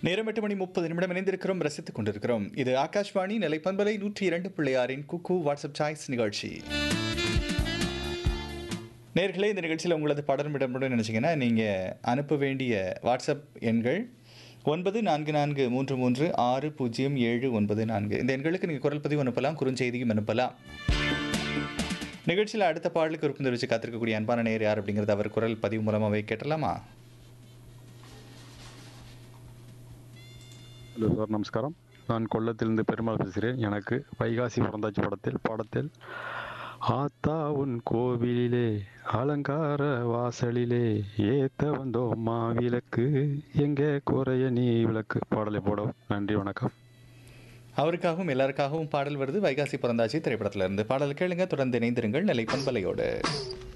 நேரம் எட்டு மணி முப்பது நிமிடம் இணைந்திருக்கிறோம் ரசித்துக் கொண்டிருக்கிறோம் இது ஆகாஷ்வாணி நிலைப்பண்பலை நூற்றி இரண்டு பிள்ளையாரின் குக்கு வாட்ஸ்அப் சாய்ஸ் நிகழ்ச்சி நேர்களே இந்த நிகழ்ச்சியில் உங்களது படம் இடம்படும் நினச்சிங்கன்னா நீங்கள் அனுப்ப வேண்டிய வாட்ஸ்அப் எண்கள் ஒன்பது நான்கு நான்கு மூன்று மூன்று ஆறு பூஜ்ஜியம் ஏழு ஒன்பது நான்கு இந்த எண்களுக்கு நீங்கள் குரல் பதிவு அனுப்பலாம் குறுஞ்செய்தியும் அனுப்பலாம் நிகழ்ச்சியில் அடுத்த பாடலுக்கு விருப்பம் தெரிவித்து காத்திருக்கக்கூடிய அன்பான நேர் யார் அப்படிங்கிறது அவர் குரல் பதிவு மூலமாகவே கேட்டலாமா ஹலோ சார் நமஸ்காரம் நான் கொல்லத்திலிருந்து பெருமாள் பேசுகிறேன் எனக்கு வைகாசி பிறந்தாச்சு படத்தில் பாடத்தில் ஆத்தா உன் கோவிலிலே அலங்கார வாசலிலே ஏத்த வந்தோம் மாவிளக்கு எங்கே குறைய நீ விளக்கு பாடலை போடவும் நன்றி வணக்கம் அவருக்காகவும் எல்லாருக்காகவும் பாடல் வருது வைகாசி பிறந்தாச்சி திரைப்படத்துல இருந்து பாடல் கேளுங்க தொடர்ந்து இணைந்திருங்கள் நிலை பண்பலையோடு